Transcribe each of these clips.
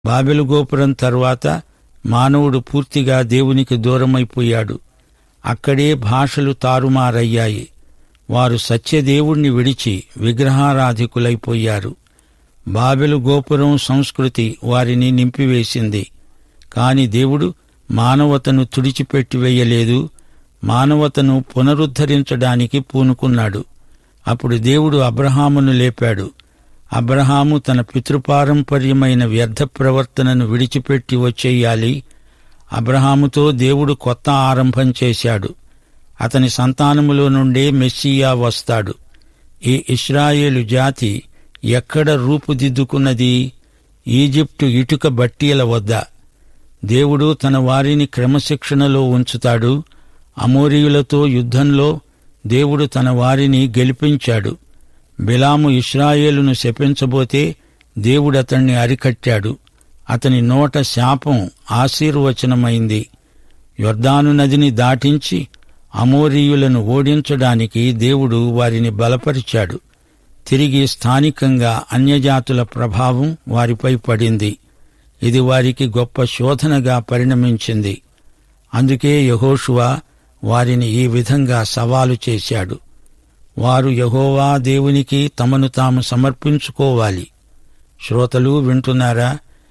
బాబెలు గోపురం తర్వాత మానవుడు పూర్తిగా దేవునికి దూరమైపోయాడు అక్కడే భాషలు తారుమారయ్యాయి వారు సత్యదేవుణ్ణి విడిచి విగ్రహారాధికులైపోయారు బాబెలు గోపురం సంస్కృతి వారిని నింపివేసింది కాని దేవుడు మానవతను తుడిచిపెట్టివేయలేదు మానవతను పునరుద్ధరించడానికి పూనుకున్నాడు అప్పుడు దేవుడు అబ్రహామును లేపాడు అబ్రహాము తన పితృపారంపర్యమైన వ్యర్థ ప్రవర్తనను విడిచిపెట్టి వచ్చేయాలి అబ్రహాముతో దేవుడు కొత్త ఆరంభం చేశాడు అతని సంతానములో నుండే మెస్సియా వస్తాడు ఈ ఇస్రాయేలు జాతి ఎక్కడ రూపుదిద్దుకున్నది ఈజిప్టు ఇటుక బట్టీల వద్ద దేవుడు తన వారిని క్రమశిక్షణలో ఉంచుతాడు అమోరీయులతో యుద్ధంలో దేవుడు తన వారిని గెలిపించాడు బిలాము ఇస్రాయేలును శపించబోతే దేవుడు అతణ్ణి అరికట్టాడు అతని నోట శాపం ఆశీర్వచనమైంది యొర్దాను నదిని దాటించి అమోరీయులను ఓడించడానికి దేవుడు వారిని బలపరిచాడు తిరిగి స్థానికంగా అన్యజాతుల ప్రభావం వారిపై పడింది ఇది వారికి గొప్ప శోధనగా పరిణమించింది అందుకే యహోషువా వారిని ఈ విధంగా సవాలు చేశాడు వారు యహోవా దేవునికి తమను తాము సమర్పించుకోవాలి శ్రోతలు వింటున్నారా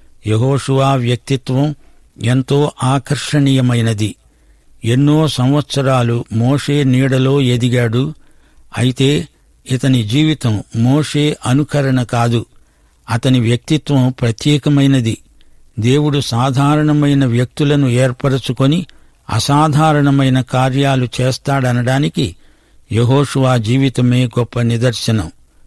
యహోషువా వ్యక్తిత్వం ఎంతో ఆకర్షణీయమైనది ఎన్నో సంవత్సరాలు మోషే నీడలో ఎదిగాడు అయితే ఇతని జీవితం మోషే అనుకరణ కాదు అతని వ్యక్తిత్వం ప్రత్యేకమైనది దేవుడు సాధారణమైన వ్యక్తులను ఏర్పరచుకొని అసాధారణమైన కార్యాలు చేస్తాడనడానికి యహోషువా జీవితమే గొప్ప నిదర్శనం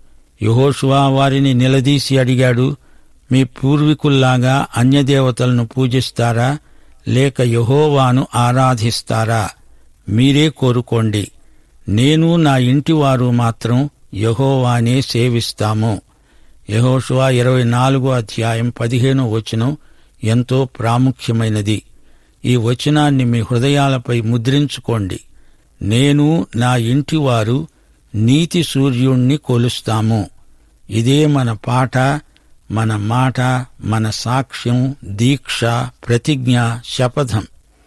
యహోషువా వారిని నిలదీసి అడిగాడు మీ పూర్వీకుల్లాగా అన్యదేవతలను పూజిస్తారా లేక యహోవాను ఆరాధిస్తారా మీరే కోరుకోండి నేను నా ఇంటివారు మాత్రం యహోవానే సేవిస్తాము యహోషువా ఇరవై నాలుగో అధ్యాయం పదిహేనో వచనం ఎంతో ప్రాముఖ్యమైనది ఈ వచనాన్ని మీ హృదయాలపై ముద్రించుకోండి నేను నా ఇంటివారు నీతి సూర్యుణ్ణి కొలుస్తాము ఇదే మన పాట మన మాట మన సాక్ష్యం దీక్ష ప్రతిజ్ఞ శపథం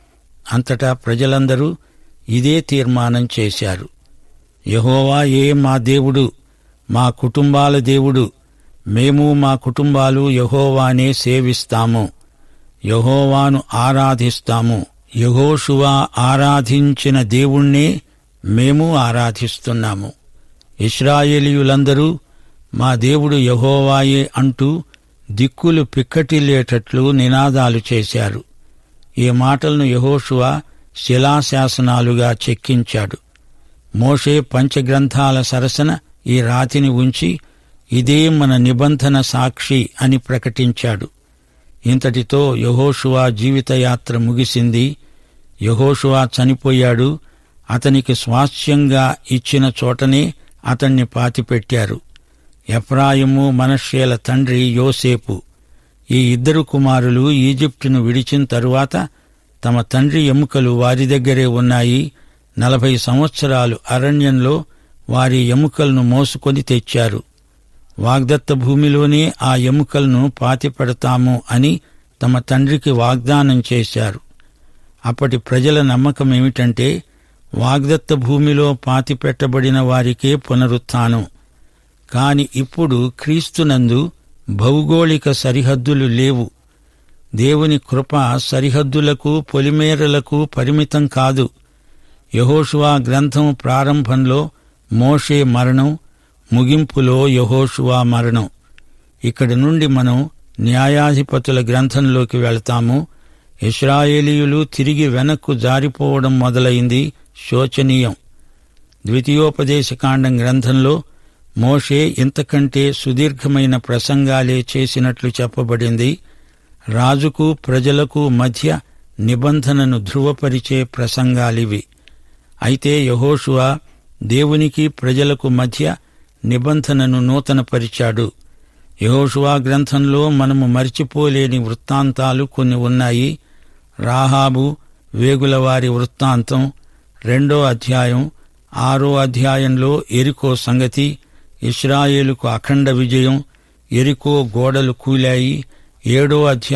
అంతటా ప్రజలందరూ ఇదే తీర్మానం చేశారు యహోవా ఏ మా దేవుడు మా కుటుంబాల దేవుడు మేము మా కుటుంబాలు యహోవానే సేవిస్తాము యహోవాను ఆరాధిస్తాము యహోషువా ఆరాధించిన దేవుణ్ణే మేము ఆరాధిస్తున్నాము ఇస్రాయేలీయులందరూ మా దేవుడు యహోవాయే అంటూ దిక్కులు పిక్కటిల్లేటట్లు నినాదాలు చేశారు ఈ మాటలను యహోషువా శిలాశాసనాలుగా చెక్కించాడు మోషే పంచగ్రంథాల సరసన ఈ రాతిని ఉంచి ఇదే మన నిబంధన సాక్షి అని ప్రకటించాడు ఇంతటితో యహోషువా జీవితయాత్ర ముగిసింది యహోషువా చనిపోయాడు అతనికి స్వాస్థ్యంగా ఇచ్చిన చోటనే అతన్ని పాతిపెట్టారు ఎఫ్రాయిము మనష్యేల తండ్రి యోసేపు ఈ ఇద్దరు కుమారులు ఈజిప్టును విడిచిన తరువాత తమ తండ్రి ఎముకలు వారి దగ్గరే ఉన్నాయి నలభై సంవత్సరాలు అరణ్యంలో వారి ఎముకలను మోసుకొని తెచ్చారు వాగ్దత్త భూమిలోనే ఆ ఎముకలను పాతిపెడతాము అని తమ తండ్రికి వాగ్దానం చేశారు అప్పటి ప్రజల నమ్మకం ఏమిటంటే వాగ్దత్త భూమిలో పాతిపెట్టబడిన వారికే పునరుత్థానం కాని ఇప్పుడు క్రీస్తునందు భౌగోళిక సరిహద్దులు లేవు దేవుని కృప సరిహద్దులకు పొలిమేరలకు పరిమితం కాదు యహోషువా గ్రంథం ప్రారంభంలో మోషే మరణం ముగింపులో యహోషువా మరణం ఇక్కడి నుండి మనం న్యాయాధిపతుల గ్రంథంలోకి వెళతాము ఇస్రాయేలీయులు తిరిగి వెనక్కు జారిపోవడం మొదలైంది శోచనీయం ద్వితీయోపదేశకాండం గ్రంథంలో మోషే ఇంతకంటే సుదీర్ఘమైన ప్రసంగాలే చేసినట్లు చెప్పబడింది రాజుకు ప్రజలకు మధ్య నిబంధనను ధృవపరిచే ప్రసంగాలివి అయితే యహోషువా దేవునికి ప్రజలకు మధ్య నిబంధనను నూతనపరిచాడు యహోషువా గ్రంథంలో మనము మరిచిపోలేని వృత్తాంతాలు కొన్ని ఉన్నాయి రాహాబు వేగులవారి వృత్తాంతం రెండో అధ్యాయం ఆరో అధ్యాయంలో ఎరికో సంగతి ఇస్రాయేలుకు అఖండ విజయం ఎరికో గోడలు కూలాయి ఏడో అధ్యాయం